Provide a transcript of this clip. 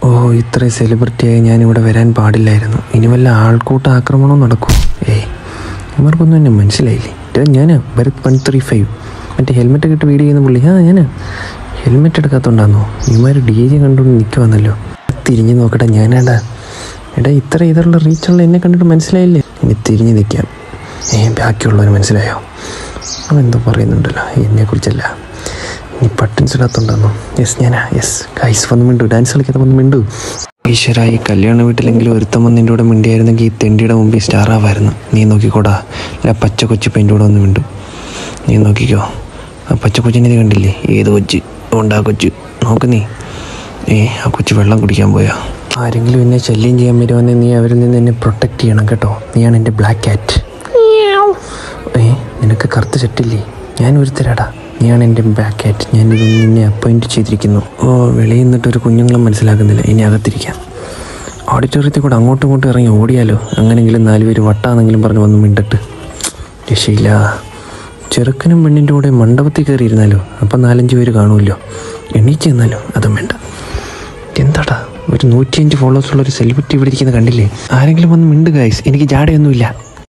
ഓ ഇത്ര സെലിബ്രിറ്റിയായി ഞാനിവിടെ വരാൻ പാടില്ലായിരുന്നു ഇനി വല്ല ആൾക്കൂട്ട ആക്രമണവും നടക്കും ഏയ് ഇവർക്കൊന്നും എന്നെ മനസ്സിലായില്ലേ ഇത് ഞാനാ ഭരത് വൺ ത്രീ ഫൈവ് മറ്റേ ഹെൽമെറ്റ് ഇട്ട് വീഡിയോ ചെയ്യുന്ന പുള്ളി ആ ഞാനാ ഹെൽമെറ്റ് എടുക്കാത്തോണ്ടാന്നോ ഇമാര് ഡി ജെ കണ്ടുകൊണ്ട് നിൽക്കുവാന്നല്ലോ തിരിഞ്ഞു നോക്കട്ടെ ഞാനാടാ എടാ ഇത്ര ഇതുള്ള റീച്ചുള്ള എന്നെ കണ്ടിട്ട് മനസ്സിലായില്ലേ ഇനി തിരിഞ്ഞു നിൽക്കാം ഏ ബാക്കിയുള്ളവർ മനസ്സിലായോ അവൻ എന്തോ പറയുന്നുണ്ടല്ലോ എന്നെക്കുറിച്ചല്ല നീ പട്ടൻസ് ഇടാത്തോണ്ടാന്നോ യെസ് ഞാനാ യെസ് ഗൈസ് വന്ന് മിണ്ടു ഡാൻസ് കളിക്കാത്ത വന്ന് മിണ്ടു ഈശ്വര ഈ കല്യാണ വീട്ടിലെങ്കിലും ഒരുത്തം വന്ന് നിൻ്റെ കൂടെ മിണ്ടിയായിരുന്നെങ്കിൽ ഈ തെണ്ടിയുടെ മുമ്പിൽ സ്റ്റാർ ആവായിരുന്നു നീ നോക്കിക്കോടാ അല്ല പച്ച കൊച്ചു പെൻ്റെ കൂടെ വന്ന് മിണ്ടു നീ നോക്കിക്കോ ആ പച്ച കൊച്ചിനെ നീ കണ്ടില്ലേ ഏത് കൊച്ച് ഉണ്ടാ കൊച്ചു നോക്ക് നീ ഏ ആ കൊച്ചു വെള്ളം കുടിക്കാൻ പോയാ ആരെങ്കിലും എന്നെ ശല്യം ചെയ്യാൻ വരുമെന്ന് നീ അവരിൽ നിന്ന് എന്നെ പ്രൊട്ടക്റ്റ് ചെയ്യണം കേട്ടോ നീയാണ് എൻ്റെ ബ്ലാക്ക് ക്യാറ്റ് ഏ നിനക്ക് കറുത്ത ചട്ടില്ലേ ഞാൻ ഒരുത്തരാടാ നീയാണ് എൻ്റെ ബാക്ക് ആറ്റ് ഞാൻ ഇത് നിന്നെ അപ്പോയിൻറ്റ് ചെയ്തിരിക്കുന്നു ഓ വെളിയിൽ നിന്നിട്ട് ഒരു കുഞ്ഞുങ്ങളും മനസ്സിലാക്കുന്നില്ല ഇനി അകത്തിരിക്കാം ഓഡിറ്റോറിയത്തിൽ കൂടെ അങ്ങോട്ടും ഇങ്ങോട്ടും ഇറങ്ങി ഓടിയാലോ അങ്ങനെങ്കിലും നാലുപേര് വട്ടാന്നെങ്കിലും പറഞ്ഞ് വന്ന് മിണ്ടട്ട് രക്ഷയില്ല ചെറുക്കനും പെണ്ണിൻ്റെ കൂടെ മണ്ഡപത്തിൽ കയറിയിരുന്നാലോ അപ്പം നാലഞ്ച് പേര് കാണുമല്ലോ എണീച്ച് ചെന്നാലോ അതും വേണ്ട എന്താടാ ഒരു നൂറ്റിയഞ്ച് ഫോളോവേഴ്സുള്ള ഒരു സെലിബ്രിറ്റി ഇവിടെ ഇരിക്കുന്ന കണ്ടില്ലേ ആരെങ്കിലും വന്ന് മിണ്ട് ഗൈസ് എനിക്ക് ജാടയൊന്നുമില്ല